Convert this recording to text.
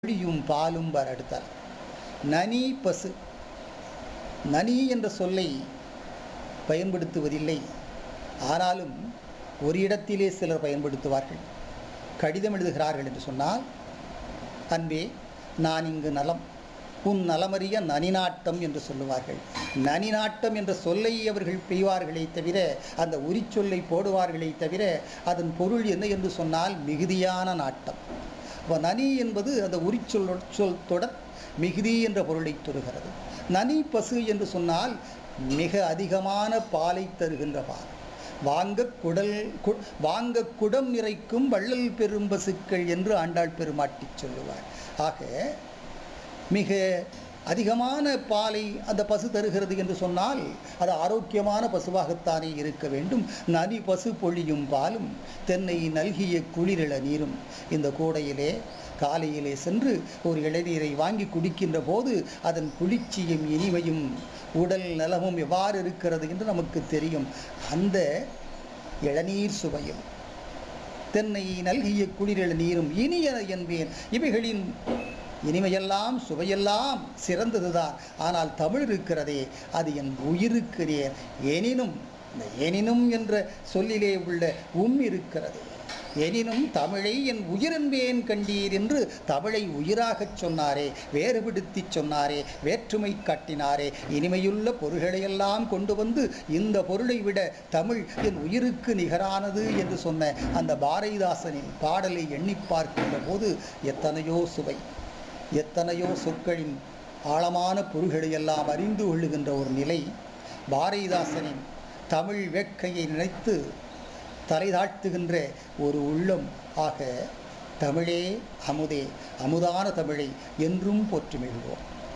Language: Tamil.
பொழியும் பாலும் வரடுத்தார் நனி பசு நனி என்ற சொல்லை பயன்படுத்துவதில்லை ஆனாலும் ஒரு இடத்திலே சிலர் பயன்படுத்துவார்கள் கடிதம் எழுதுகிறார்கள் என்று சொன்னால் அன்பே நான் இங்கு நலம் உன் நலமறிய நனிநாட்டம் என்று சொல்லுவார்கள் நனிநாட்டம் என்ற சொல்லை அவர்கள் பெய்வார்களே தவிர அந்த உரிச்சொல்லை போடுவார்களே தவிர அதன் பொருள் என்ன என்று சொன்னால் மிகுதியான நாட்டம் அப்போ நனி என்பது அந்த உரிச்சொல் சொல் தொடர் மிகுதி என்ற பொருளை தருகிறது நனி பசு என்று சொன்னால் மிக அதிகமான பாலை தருகின்ற பால் வாங்க குடல் கு வாங்க குடம் நிறைக்கும் வள்ளல் பெரும் பசுக்கள் என்று ஆண்டாள் பெருமாட்டி சொல்லுவார் ஆக மிக அதிகமான பாலை அந்த பசு தருகிறது என்று சொன்னால் அது ஆரோக்கியமான பசுவாகத்தானே இருக்க வேண்டும் நனி பசு பொழியும் பாலும் தென்னை நல்கிய குளிரிள நீரும் இந்த கூடையிலே காலையிலே சென்று ஒரு இளநீரை வாங்கி குடிக்கின்ற போது அதன் குளிர்ச்சியும் இனிமையும் உடல் நலமும் எவ்வாறு இருக்கிறது என்று நமக்கு தெரியும் அந்த இளநீர் சுவையும் தென்னை நல்கிய குளிரிள நீரும் இனிய என்பேன் இவைகளின் இனிமையெல்லாம் சுவையெல்லாம் சிறந்ததுதான் ஆனால் தமிழ் இருக்கிறதே அது என் உயிருக்கு நேர் எனினும் இந்த எனினும் என்ற சொல்லிலே உள்ள உம் இருக்கிறது எனினும் தமிழை என் உயிரென்பேன் கண்டீர் என்று தமிழை உயிராகச் சொன்னாரே வேறுபடுத்தி சொன்னாரே வேற்றுமை காட்டினாரே இனிமையுள்ள பொருள்களையெல்லாம் கொண்டு வந்து இந்த பொருளை விட தமிழ் என் உயிருக்கு நிகரானது என்று சொன்ன அந்த பாரதிதாசனின் பாடலை எண்ணி பார்க்கின்ற போது எத்தனையோ சுவை எத்தனையோ சொற்களின் ஆழமான பொருள்களை எல்லாம் அறிந்து கொள்ளுகின்ற ஒரு நிலை பாரதிதாசனின் தமிழ் வேட்கையை நினைத்து தலை தாழ்த்துகின்ற ஒரு உள்ளம் ஆக தமிழே அமுதே அமுதான தமிழை என்றும் போற்றி மகிழ்வோம்